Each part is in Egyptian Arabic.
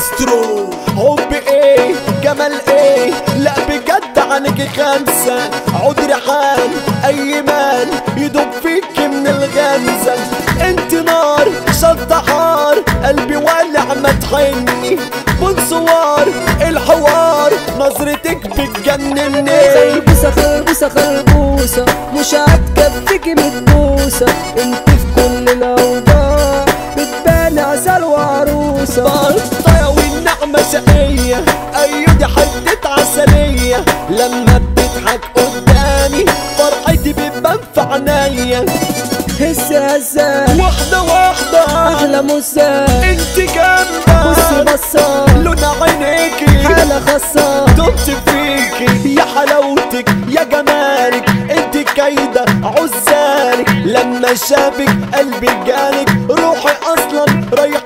مايسترو حب ايه جمال ايه لا بجد عنك خمسة عود ريحان اي مان يدوب فيك من الغمزة انت نار شط حار قلبي ولع ما تحني بنصوار الحوار نظرتك بتجنني خلبوسة خلبوسة خلبوسة مش هتكفيكي متبوسة انت في كل الاوضاع بتبان عسل وعروسة بطايا والنعمة شقية أيوة دي حتة عسلية لما بتضحك قدامي فرحتي بتبان في عينيا هز هزة واحدة واحدة احلى مسة انت بص جنبك بصة لون عينيكي حالة خاصة دمت فيكي يا حلاوتك يا جمالك انت كايدة عزالك لما شافك قلبي جالك روحي اصلا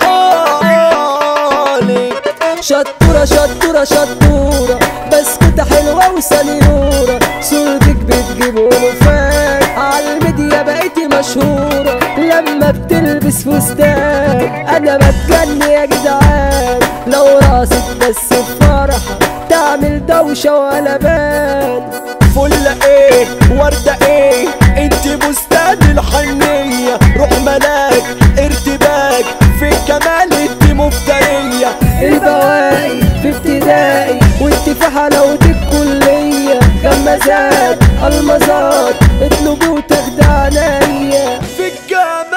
ريحالك شطورة شطورة شطورة بسكوتة حلوة وسنيورة صورتك بتجيب ألوفات عالميديا بقيتي مشهورة لما بتلبس فستان أنا بتجن يا جدعان لو راسك بس بفرحة تعمل دوشة وقلبان فل ايه وردة ايه انت بستان الحنية روح ملاك ارتباك في الجمال انت مفترية البواقي في ابتدائي وانت في حلاوة الكلية غمازات المظات اطلبي وتاخدي عينيا في الجمال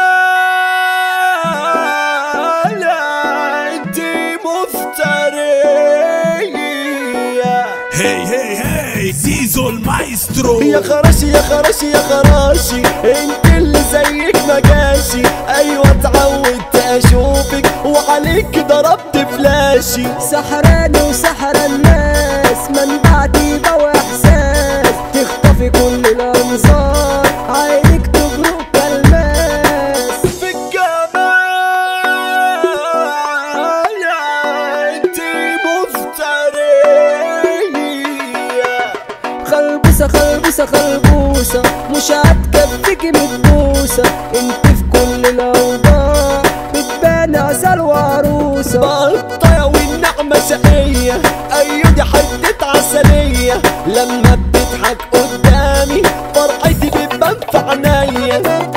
انت مفترية هي هي هي زيزو المايسترو يا خراشي يا خراشي يا خراشي انت اللي زيك ما جاشي ايوه اتعودت اشوفك وعليك ضربت فلاشي سحراني وسحر الناس من بعدي بقى احساس تخطفي كل الانظار عينك تبرق كالماس في الجمال انت مفترية خلبوسة خلبوسة خلبوسة مش هتكفيكي متبوسة انت في كل الاوضاع بتبان عسل وعروسة بطايا والنعمة شقية أيوة دي حتة عسلية لما بتضحك قدامي فرحتي بتبان في عينيا